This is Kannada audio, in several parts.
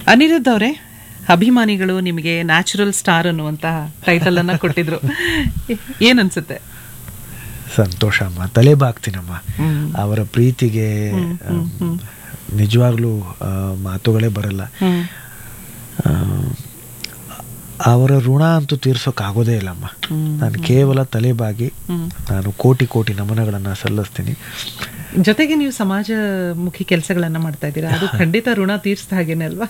ಅನಿರುದ್ಧ ಅವರೇ ಅಭಿಮಾನಿಗಳು ನಿಮಗೆ ನ್ಯಾಚುರಲ್ ಸ್ಟಾರ್ ಅನ್ನುವಂತ ಟೈಟಲ್ ಅನ್ನ ಕೊಟ್ಟಿದ್ರು ಏನನ್ಸುತ್ತೆ ಸಂತೋಷ ಅಮ್ಮ ತಲೆ ಬಾಗ್ತೀನಮ್ಮ ಹ್ಮ್. ಅವರ ಪ್ರೀತಿಗೆ ನಿಜವಾಗ್ಲೂ ಆ, ಮಾತುಗಳೇ ಬರಲ್ಲ ಹ್ಮ್ ಆ, ಅವರ ಋಣ ಅಂತೂ ತೀರ್ಸೋಕ್ಕಾಗೋದೇ ಇಲ್ಲಮ್ಮ ಹ್ಮ್. ನಾನು ಕೇವಲ ತಲೆಬಾಗಿ ಹ್ಮ್. ನಾನು ಕೋಟಿ ಕೋಟಿ ನಮನಗಳನ್ನು ಸಲ್ಲಿಸ್ತೀನಿ ಜೊತೆಗೆ ನೀವು ಸಮಾಜಮುಖಿ ಕೆಲಸಗಳನ್ನ ಮಾಡ್ತಾ ಇದ್ದೀರಾ ಅದು ಖಂಡಿತ ರುಣ ತೀರ್ಸ್ದ ಹಾಗೇನೆ ಅಲ್ವಾ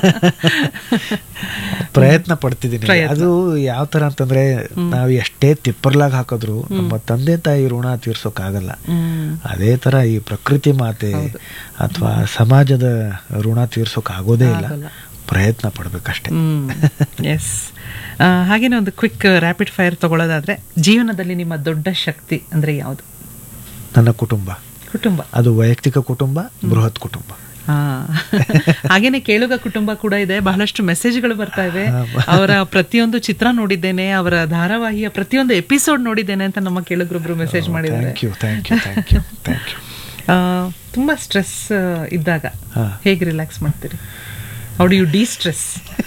ಪ್ರಯತ್ನ ಪಡ್ತಿದ್ದೀನಿ ಪ್ರಯತ್ನ. ಅದು ಯಾವ ತರ ಅಂತಂದ್ರೆ ನಾವು ಎಷ್ಟೇ ತಿಪ್ಪರ್ಲಾಗ್ ಹಾಕಿದ್ರು ನಮ್ಮ ತಂದೆ ತಾಯಿ ಋಣ ತೀರ್ಸೋಕ್ಕಾಗಲ್ಲ ಹ್ಮ್ ಅದೇ ತರ ಈ ಪ್ರಕೃತಿ ಮಾತೆ ಅಥವಾ ಸಮಾಜದ ಋಣ ತೀರ್ಸೋಕ್ ಆಗೋದೇ ಇಲ್ಲ ಆಗಲ್ಲ. ಪ್ರಯತ್ನ ಪಡ್ಬೇಕಷ್ಟೇ ಹ್ಮ್ ಎಸ್ ಹಾಗೇನೆ ಒಂದು ಕ್ವಿಕ್ ರ್ಯಾಪಿಡ್ ಫೈರ್ ತಗೊಳ್ಳೋದಾದ್ರೆ ಜೀವನದಲ್ಲಿ ನಿಮ್ಮ ದೊಡ್ಡ ಶಕ್ತಿ ಅಂದ್ರೆ ಯಾವುದು ನನ್ನ ಕುಟುಂಬ ಕುಟುಂಬ ಅದು ವೈಯಕ್ತಿಕ ಕುಟುಂಬ ಬೃಹತ್ ಕುಟುಂಬ ಆ. ಹಾಗೇನೆ ಕೇಳುಗ ಕುಟುಂಬ ಕೂಡ ಇದೆ ಬಹಳಷ್ಟು ಮೆಸೇಜ್ಗಳು ಬರ್ತಾ ಇವೆ ಅವರ ಪ್ರತಿಯೊಂದು ಚಿತ್ರ ನೋಡಿದ್ದೇನೆ ಅವರ ಧಾರಾವಾಹಿಯ ಪ್ರತಿಯೊಂದು ಎಪಿಸೋಡ್ ನೋಡಿದ್ದೇನೆ ಅಂತ ನಮ್ಮ ಕೇಳುಗರೊಬ್ರು ಮೆಸೇಜ್ ಮಾಡಿದ್ದಾರೆ thank you thank you thank you thank you ಆ, ತುಂಬಾ ಸ್ಟ್ರೆಸ್ ಇದ್ದಾಗ ಹಾ. ಹೇಗೆ ರಿಲ್ಯಾಕ್ಸ್ ಮಾಡ್ತೀರಿ how do you destress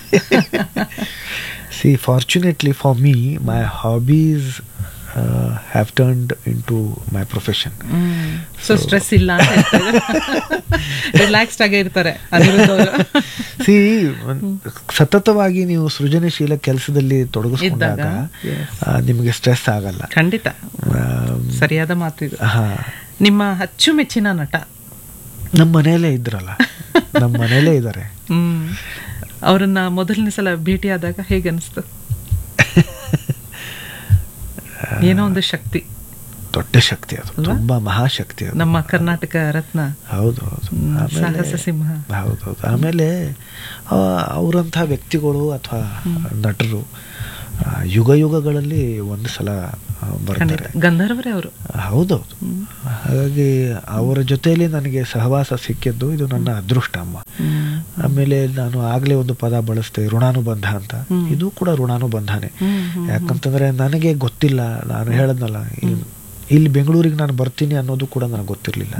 see fortunately for me my hobbies have turned into my profession so stress ಇಲ್ಲ ಅಂತ ರಿಲ್ಯಾಕ್ಸ್ಡ್ ಆಗೇ ಇರ್ತಾರೆ ಅನಿರುದ್ಧ ಅವರು ಸಿ ಸತತವಾಗಿ ನೀವು ಸೃಜನಶೀಲ ಕೆಲಸದಲ್ಲಿ ತೊಡಗಿಸ್ಕೊಂಡಾಗ ಇದ್ದಾಗ, yes. ಆ, ನಿಮಗೆ ಸ್ಟ್ರೆಸ್ ಆಗಲ್ಲ ಖಂಡಿತ ಆ, ಸರಿಯಾದ ಮಾತು ಇದು ಹಾ ನಿಮ್ಮ ಅಚ್ಚುಮೆಚ್ಚಿನ ನಟ ನಮ್ಮ ಮನೆಯಲ್ಲೇ ಇದ್ರಲ್ಲ ನಮ್ಮ ಮನೆಯಲ್ಲೇ ಇದ್ದಾರೆ ಹ್ಮ್ ಅವರನ್ನ ಮೊದಲನೇ ಸಲ ಭೇಟಿಯಾದಾಗ ಹೇಗೆ ಅನಿಸ್ತು ಏನೋ ಒಂದು ಶಕ್ತಿ ದೊಡ್ಡ ಶಕ್ತಿ ಅದು ಅಲ್ವಾ? ತುಂಬಾ ಮಹಾಶಕ್ತಿ ಅದು ನಮ್ಮ ಕರ್ನಾಟಕ ರತ್ನ ಹೌದು ಹೌದು ಹ್ಮ್, ಆಮೇಲೆ ಸಾಹಸ ಸಿಂಹ ಹೌದು ಹೌದು ಆಮೇಲೆ ಆ, ಅವರಂಥ ವ್ಯಕ್ತಿಗಳು ಅಥವಾ ನಟರು ಆ, ಯುಗ ಯುಗಗಳಲ್ಲಿ ಒಂದು ಸಲ ಆ, ಖಂಡಿತ ಬರ್ತಾರೆ ಗಂಧರ್ವರೇ ಅವರು ಹೌದೌದು ಹಾಗಾಗಿ ಅವರ ಜೊತೆಯಲ್ಲಿ ನನಗೆ ಸಹವಾಸ ಸಿಕ್ಕಿದ್ದು ಇದು ನನ್ನ ಅದೃಷ್ಟ ಅಮ್ಮ ಆಮೇಲೆ ನಾನು ಆಗಲೇ ಒಂದು ಪದ ಬಳಸ್ತೆ ಋಣಾನುಬಂಧ ಅಂತ ಇದು ಕೂಡ ಋಣಾನುಬಂಧನೇ ಯಾಕಂತಂದ್ರೆ ನನಗೆ ಗೊತ್ತಿಲ್ಲ ನಾನು ಹೇಳದ್ನಲ್ಲ ಇಲ್ಲಿ- ಇಲ್ಲಿ ಬೆಂಗಳೂರಿಗೆ ನಾನು ಬರ್ತೀನಿ ಅನ್ನೋದು ಕೂಡ ನನಗೆ ಗೊತ್ತಿರಲಿಲ್ಲ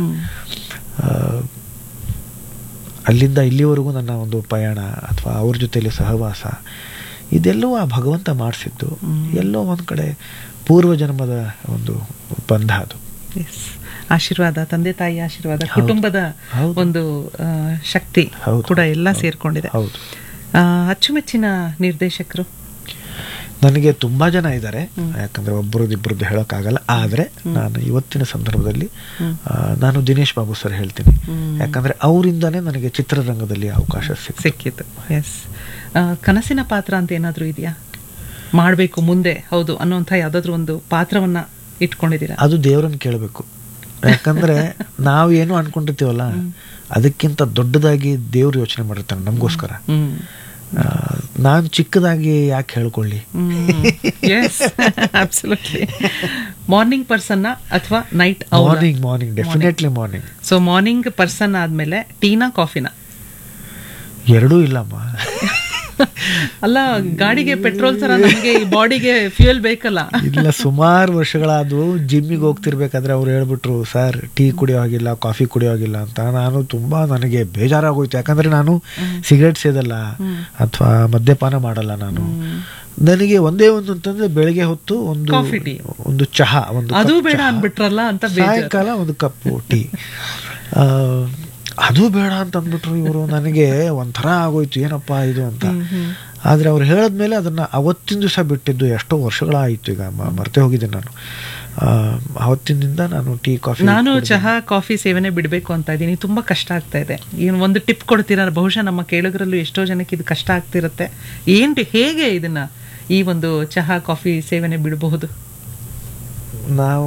ಅಲ್ಲಿಂದ ಇಲ್ಲಿವರೆಗೂ ನನ್ನ ಒಂದು ಪಯಣ ಅಥವಾ ಅವ್ರ ಜೊತೆಲಿ ಸಹವಾಸ ಇದೆಲ್ಲವೂ ಆ ಭಗವಂತ ಮಾಡಿಸಿದ್ದು ಎಲ್ಲೋ ಒಂದು ಕಡೆ ಪೂರ್ವ ಜನ್ಮದ ಒಂದು ಬಂಧ ಅದು ಎಸ್ ಆಶೀರ್ವಾದ ತಂದೆ ತಾಯಿ ಆಶೀರ್ವಾದ ಹೌದು. ಕುಟುಂಬದ ಹೌದು. ಒಂದು ಆ, ಶಕ್ತಿ ಹೌದು. ಕೂಡ ಎಲ್ಲ ಹೌದು. ಸೇರ್ಕೊಂಡಿದೆ ಹೌದು ಆ, ಅಚ್ಚುಮೆಚ್ಚಿನ ನಿರ್ದೇಶಕರು ನನಗೆ ತುಂಬಾ ಜನ ಇದ್ದಾರೆ ಯಾಕಂದ್ರೆ ಒಬ್ಬರದ್ದು ಇಬ್ಬರದ್ದು ಹೇಳೋಕ್ಕಾಗಲ್ಲ ಆದರೆ ನಾನು ಇವತ್ತಿನ ಸಂದರ್ಭದಲ್ಲಿ ಆ, ನಾನು ದಿನೇಶ್ ಬಾಬು ಸರ್ ಹೇಳ್ತೀನಿ ಯಾಕಂದ್ರೆ ಅವರಿಂದಾನೇ ನನಗೆ ಚಿತ್ರರಂಗದಲ್ಲಿ ಅವಕಾಶ ಸಿಕ್ತು ಸಿಕ್ಕಿತ್ತು ಎಸ್ ಕನಸಿನ ಪಾತ್ರ ಅಂತ ಏನಾದರೂ ಇದೆಯಾ ಮಾಡಬೇಕು ಮುಂದೆ ಹೌದು ಅನ್ನೋಂಥ ಯಾವುದಾದ್ರೂ ಒಂದು ಪಾತ್ರವನ್ನ ಇಟ್ಕೊಂಡಿದ್ದೀರಾ ಅದು ದೇವರನ್ನ ಕೇಳಬೇಕು ಯಾಕಂದ್ರೆ ನಾವು ಏನು ಅನ್ಕೊಂಡಿರ್ತೀವಲ್ಲ ಅದಕ್ಕಿಂತ ದೊಡ್ಡದಾಗಿ ದೇವ್ರು ಯೋಚನೆ ಮಾಡಿರ್ತಾನೆ ನಮಗೋಸ್ಕರ ಹ್ಮ್ ನಾನು ಚಿಕ್ಕದಾಗಿ ಯಾಕೆ ಹೇಳ್ಕೊಳ್ಳಿ ಎಸ್ ಅಬ್ಸಲ್ಯೂಟ್ಲಿ ಮಾರ್ನಿಂಗ್ ಪರ್ಸನ್ನ ಅಥವಾ night morning morning definitely morning so morning person ಆದ್ಮೇಲೆ ಟೀನಾ ಕಾಫಿನ ಎರಡೂ ಇಲ್ಲಮ್ಮ ಅಲ್ಲ ಗಾಡಿಗೆ ಪೆಟ್ರೋಲ್ ತರ ನಮಗೆ ಈ ಬಾಡಿಗೆ ಫ್ಯೂಯಲ್ ಬೇಕಲ್ಲ ಇಲ್ಲ ಸುಮಾರು ವರ್ಷಗಳಾದವು ಜಿಮ್ಮಿಗೆ ಹೋಗ್ತಿರ್ಬೇಕಾದ್ರೆ ಅವ್ರು ಹೇಳ್ಬಿಟ್ರು ಸರ್ ಟೀ ಕುಡಿಯೋ ಹಾಗಿಲ್ಲ ಕಾಫಿ ಕುಡಿಯೋ ಹಾಗಿಲ್ಲ ಅಂತ ನಾನು ತುಂಬಾ ನನಗೆ ಬೇಜಾರಾಗೋಯ್ತು ಯಾಕಂದ್ರೆ ನಾನು ಸಿಗರೆಟ್ ಸೇದಲ್ಲ ಅಥವಾ ಮದ್ಯಪಾನ ಮಾಡಲ್ಲ ನಾನು ನನಗೆ ಒಂದೇ ಒಂದು ಅಂತಂದ್ರೆ ಬೆಳಿಗ್ಗೆ ಹೊತ್ತು ಒಂದು Coffee tea. ಒಂದು ಚಹಾ ಒಂದು ಅದು cup ಬೇಡ ಚಹಾ. ಅನ್ಬಿಟ್ರಲ್ಲ ಅಂತ ಬೇಜಾರು ಸಾಯಂಕಾಲ ಒಂದು ಕಪ್ಪು ಟೀ ಆ, ಅದು ಬೇಡ ಅಂತ ಅಂದ್ಬಿಟ್ರು ಇವರು ನನಗೆ ಒಂಥರ ಆಗೋಯ್ತು ಏನಪ್ಪ ಇದು ಅಂತ ಆದ್ರೆ ಅವ್ರು ಹೇಳದ್ಮೇಲೆ ಅದನ್ನ ಅವತ್ತಿನ ದಿವಸ ಬಿಟ್ಟಿದ್ದು ಎಷ್ಟೋ ವರ್ಷಗಳಾಯಿತು ಈಗ ಮ- ಮರ್ತೆ ಹೋಗಿದ್ದೆ ನಾನು ಆ, ಅವತ್ತಿನಿಂದ ನಾನು ಟೀ ಕಾಫಿ ನಾನು ಚಹಾ ಕಾಫಿ ಸೇವನೆ ಬಿಡಬೇಕು ಅಂತ ಇದ್ದೀನಿ ತುಂಬಾ ಕಷ್ಟ ಆಗ್ತಾ ಇದೆ ಏನು ಒಂದು ಟಿಪ್ ಕೊಡ್ತೀರಾ ಬಹುಶಃ ನಮ್ಮ ಕೇಳುಗರಲ್ಲೂ ಎಷ್ಟೋ ಜನಕ್ಕೆ ಇದು ಕಷ್ಟ ಆಗ್ತಿರುತ್ತೆ ಏನ್ ಹೇಗೆ ಇದನ್ನ ಈ ಒಂದು ಚಹಾ ಕಾಫಿ ಸೇವನೆ ಬಿಡಬಹುದು ನಾವು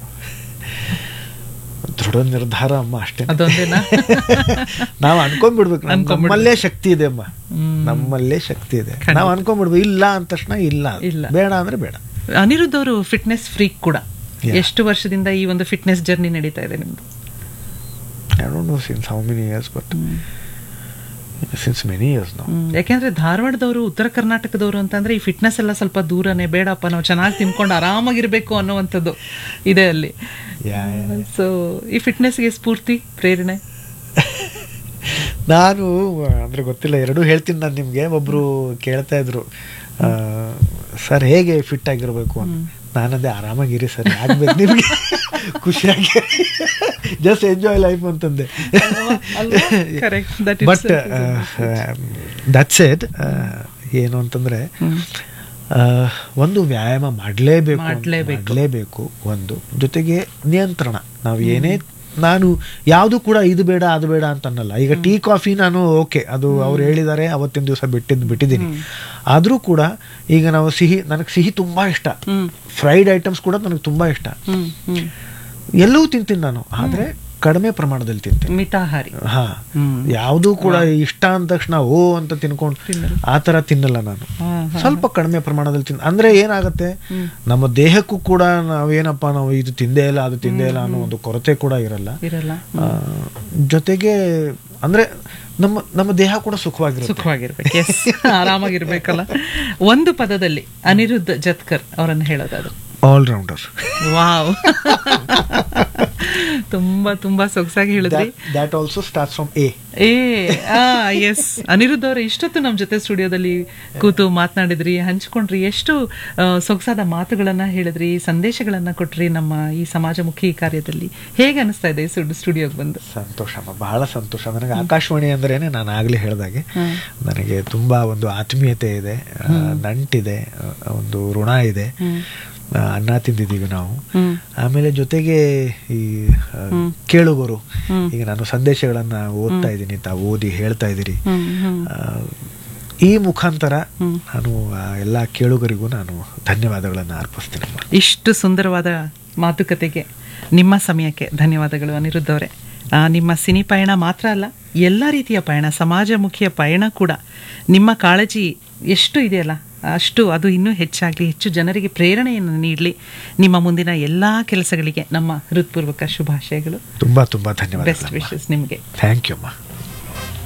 ದೃಢ ನಿರ್ಧಾರ ಅಮ್ಮ ಅಷ್ಟೇ ಅದೊಂದೇನಾ ನಾವು ಅನ್ಕೊಂಡ್ಬಿಡ್ಬೇಕು ನಮ್- ಅನ್ಕೊಂಡ್ಬಿಡ್ಬೇಕು. ನಮ್ಮಲ್ಲೇ ಶಕ್ತಿ ಇದೆ ಅಮ್ಮ ಹ್ಮ್. ನಮ್ಮಲ್ಲೇ ಶಕ್ತಿ ಇದೆ ಖಂಡಿತ. ನಾವು ಅನ್ಕೊಂಡ್ಬಿಡ್ಬೇಕು ಇಲ್ಲ ಅಂದ ತಕ್ಷಣ ಇಲ್ಲ ಇಲ್ಲ. ಬೇಡ ಅಂದ್ರೆ ಬೇಡ ಅನಿರುದ್ಧ ಅವರು ಫಿಟ್ನೆಸ್ ಫ್ರೀಕ್ ಕೂಡ Yeah. ಎಷ್ಟು ವರ್ಷದಿಂದ ಈ ಒಂದು ಫಿಟ್ನೆಸ್ ಜರ್ನಿ ನಡೀತಾ ಇದೆ ನಿಮ್ದು I don't know since how many years, but since many years now. ಹ್ಮ್. ಯಾಕೆಂದ್ರೆ ಧಾರವಾಡದವರು ಉತ್ತರ ಕರ್ನಾಟಕದವರು ಅಂತಂದ್ರೆ ಈ ಫಿಟ್ನೆಸ್ ಎಲ್ಲ ಸ್ವಲ್ಪ ದೂರನೇ ಬೇಡಪ್ಪ ನಾವು ಚೆನ್ನಾಗಿ ತಿನ್ಕೊಂಡು ಆರಾಮಾಗಿರ್ಬೇಕು ಅನ್ನುವಂಥದ್ದು ಇದೆ ಅಲ್ಲಿ Yeah, yeah. ಸೊ ಈ ಫಿಟ್ನೆಸ್ಗೆ ಸ್ಫೂರ್ತಿ ಪ್ರೇರಣೆ ನಾನು ಅಂದ್ರೆ ಗೊತ್ತಿಲ್ಲ ಎರಡೂ ಹೇಳ್ತೀನಿ ನಾನು ನಿಮ್ಗೆ ಒಬ್ರು ಕೇಳ್ತಾ ಇದ್ರು ಸರ್ ಹೇಗೆ ಫಿಟ್ ಆಗಿರ್ಬೇಕು ಅಂತ ನಾನಂದೆ ಆರಾಮಾಗಿರಿ ಸರ್ ಆಗ್ಬೇಕು ನಿಮ್ಗೆ ಖುಷಿಯಾಗಿ ಜಸ್ಟ್ ಎಂಜಾಯ್ ಲೈಫ್ ಅಂತಂದೆ ಅಲ್ವಾ? Correct. That but itself is that's it ಏನು ಅಂತಂದ್ರೆ ಆ, ಒಂದು ವ್ಯಾಯಾಮ ಮಾಡಲೇಬೇಕು ಮಾಡ್ಲೇಬೇಕು. ಮಾಡಲೇಬೇಕು ಒಂದು ಜೊತೆಗೆ ನಿಯಂತ್ರಣ ನಾವು ಏನೇ ನಾನು ಯಾವುದು ಕೂಡ ಇದು ಬೇಡ ಅದು ಬೇಡ ಅಂತ ಅನ್ನಲ್ಲ ಈಗ ಟೀ ಕಾಫಿ ನಾನು ಓಕೆ ಅದು ಅವ್ರು ಹೇಳಿದ್ದಾರೆ ಅವತ್ತಿನ ದಿವಸ ಬಿಟ್ಟಿದ್ದು ಬಿಟ್ಟಿದ್ದೀನಿ ಆದರೂ ಕೂಡ ಈಗ ನಾವು ಸಿಹಿ ನನಗೆ ಸಿಹಿ ತುಂಬಾ ಇಷ್ಟ ಹ್ಮ್ ಫ್ರೈಡ್ ಐಟಮ್ಸ್ ಕೂಡ ನನಗೆ ತುಂಬಾ ಇಷ್ಟ ಹ್ಮ್ ಹ್ಮ್ ಎಲ್ಲವೂ ತಿಂತೀನಿ ನಾನು ಆದ್ರೆ ಕಡಿಮೆ ಪ್ರಮಾಣದಲ್ಲಿ ತಿಂತೀನಿ ಮಿತಾಹಾರಿ ಹಾ ಹ್ಮ್. ಯಾವುದೂ ಕೂಡ ಇಷ್ಟ ಅಂದ ತಕ್ಷಣ ಓ ಅಂತ ತಿನ್ಕೊಂಡು ತಿನ್ನಲ್ಲ. ಆ ತರ ತಿನ್ನಲ್ಲ ನಾನು ಹಾ, ಹಾ. ಸ್ವಲ್ಪ ಕಡಿಮೆ ಪ್ರಮಾಣದಲ್ಲಿ ತಿನ್ ಅಂದ್ರೆ ಏನಾಗುತ್ತೆ ಹ್ಮ್. ನಮ್ಮ ದೇಹಕ್ಕೂ ಕೂಡ ನಾವೇನಪ್ಪ ನಾವು ಇದು ತಿಂದೇ ಇಲ್ಲ ಅದು ತಿಂದೇ ಇಲ್ಲ ಅನ್ನೋ ಒಂದು ಕೊರತೆ ಕೂಡ ಇರಲ್ಲ ಇರಲ್ಲ ಆ, ಜೊತೆಗೆ ಅಂದ್ರೆ ನಮ್ಮ ನಮ್ಮ ದೇಹ ಕೂಡ ಸುಖವಾಗಿರುತ್ತೆ ಸುಖವಾಗಿರ್ಬೇಕು ಎಸ್ ಆರಾಮಾಗಿರ್ಬೇಕಲ್ಲ ಒಂದು ಪದದಲ್ಲಿ ಅನಿರುದ್ಧ ಜತ್ಕರ್ ಅವರನ್ನು ಹೇಳೋದಾದ್ರೆ ಆಲ್ ರೌಂಡರ್ ವಾವ್ ತುಂಬಾ ತುಂಬಾ ಸೊಗಸಾಗಿ ಹೇಳಿದ್ರಿ that also starts from a A ah S Aniruddha ಅವರ ಇಷ್ಟೊತ್ತು ನಮ್ಮ ಜೊತೆ ಸ್ಟುಡಿಯೋದಲ್ಲಿ ಕೂತು ಮಾತನಾಡಿದ್ರಿ ಹಂಚ್ಕೊಂಡ್ರಿ ಎಷ್ಟು ಆ, ಸೊಗಸಾದ ಮಾತುಗಳನ್ನ ಹೇಳಿದ್ರಿ ಸಂದೇಶಗಳನ್ನ ಕೊಟ್ರಿ ನಮ್ಮ ಈ ಸಮಾಜಮುಖಿ ಕಾರ್ಯದಲ್ಲಿ ಹೇಗೆ ಅನಿಸ್ತಾ ಇದೆ ಸ್ಟುಡಿಯೋಗೆ ಬಂದು ಸಂತೋಷ ಅಮ್ಮ, ಬಹಳ ಸಂತೋಷ ನನಗೆ ಆಕಾಶವಾಣಿ ಅಂದ್ರೇನೆ ನಾನು ಆಗ್ಲೇ ಹೇಳ್ದಾಗೆ ನನಗೆ ತುಂಬಾ ಒಂದು ಆತ್ಮೀಯತೆ ಇದೆ ಆ, ನಂಟಿದೆ ಆ, ಒಂದು ಋಣ ಇದೆ ಆ, ಅನ್ನ ತಿಂದಿದ್ದೀವಿ ನಾವು ಹ್ಮ್ ಆಮೇಲೆ ಜೊತೆಗೆ ಈ ಆ, ಕೇಳುಗರು ಈಗ ನಾನು ಸಂದೇಶಗಳನ್ನ ಓದ್ತಾ ಇದ್ದೀನಿ ತಾವು ಓದಿ ಹೇಳ್ತಾ ಇದ್ದೀರಿ ಹ್ಮ್ ಹ್ಮ್ ಆ, ಈ ಮುಖಾಂತರ ನಾನು ಆ ಎಲ್ಲ ಕೇಳುಗರಿಗೂ ನಾನು ಧನ್ಯವಾದಗಳನ್ನು ಅರ್ಪಿಸ್ತೀನಮ್ಮ ಇಷ್ಟು ಸುಂದರವಾದ ಮಾತುಕತೆಗೆ ನಿಮ್ಮ ಸಮಯಕ್ಕೆ ಧನ್ಯವಾದಗಳು ಅನಿರುದ್ಧ ಅವರೇ ಆ, ನಿಮ್ಮ ಸಿನಿ ಪಯಣ ಮಾತ್ರ ಅಲ್ಲ ಎಲ್ಲ ರೀತಿಯ ಪಯಣ ಸಮಾಜಮುಖಿಯ ಪಯಣ ಕೂಡ ನಿಮ್ಮ ಕಾಳಜಿ ಎಷ್ಟು ಇದೆಯಲ್ಲ ಅಷ್ಟು ಅದು ಇನ್ನೂ ಹೆಚ್ಚಾಗಲಿ ಹೆಚ್ಚು ಜನರಿಗೆ ಪ್ರೇರಣೆಯನ್ನು ನೀಡಲಿ ನಿಮ್ಮ ಮುಂದಿನ ಎಲ್ಲ ಕೆಲಸಗಳಿಗೆ ನಮ್ಮ ಹೃತ್ಪೂರ್ವಕ ಶುಭಾಶಯಗಳು ತುಂಬಾ ತುಂಬಾ ಬೆಸ್ಟ್ ಧನ್ಯವಾದಗಳು ವಿಶಸ್ ನಿಮಗೆ ಥ್ಯಾಂಕ್ ಯು ಅಮ್ಮ